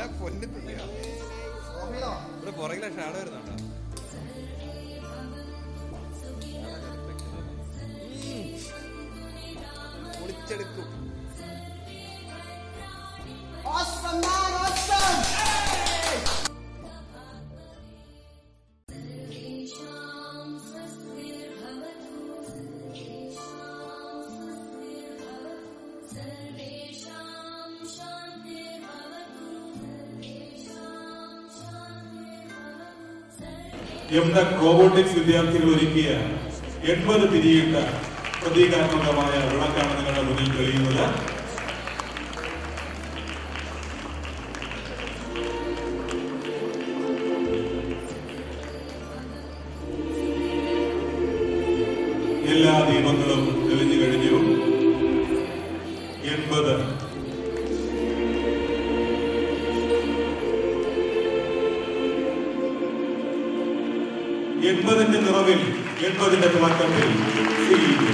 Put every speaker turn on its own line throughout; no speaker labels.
എന്റെ പൊന്നു തീയാ. ഇവിടെ പുറകിലെ ഷാഡോ വരുന്നുണ്ടോ പൊളിച്ചെടുക്കും
Awesome, man, awesome!
MTech robotics വിദ്യാർത്ഥികൾ ഒരുക്കിയ എൺപത് തിരിയിട്ട പ്രതീകാത്മകമായ വിളക്കാണ് നിങ്ങളുടെ മുന്നിൽ തെളിയുന്നത് എല്ലാ ദീപങ്ങളും തെളിഞ്ഞു കഴിഞ്ഞു എൺപത് എൺപതിന്റെ നിറവിൽ എൺപതിന്റെ തിളക്കത്തിൽ സീ.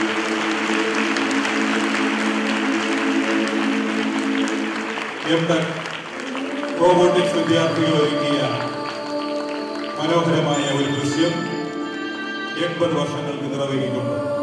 എംടെക് റോബോട്ടിക്സ് വിദ്യാർത്ഥികൾ ഒരുക്കിയ മനോഹരമായ ഒരു ദൃശ്യം എൺപത് വർഷങ്ങൾക്ക് നിറവേറ്റിക്കൊണ്ട്